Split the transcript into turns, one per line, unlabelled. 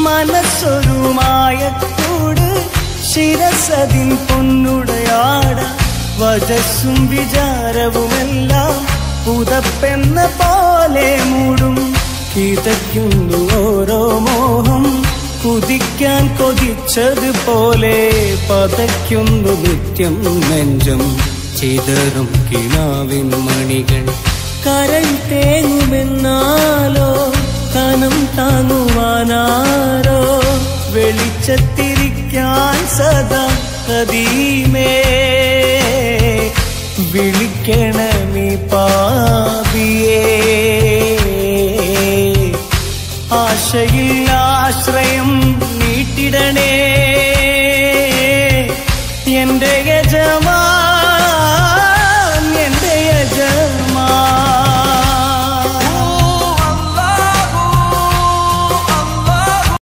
മനസ്സൊരു മായക്കൂട് ശിരസതിൻ പൊന്നുടയാട വജസ്സും വിചാരവുമെല്ലാം പുതപ്പെന്ന പോലെ മൂടും കിതയ്ക്കുന്നു ഓരോ മോഹം കുതിക്കാൻ കൊതിച്ചതുപോലെ പതയ്ക്കുന്നു നിത്യം നെഞ്ചം ചിതറും കിണാവിൻ മണികൾ കരൾ തേങ്ങുമെന്നാലോ കനം താങ്ങുവാനാരോ വെളിച്ചത്തിരിക്കാൻ സദാ കദീമേ വിളിക്കണമേ പാപിയേ ആശയിൽ ആശ്രയ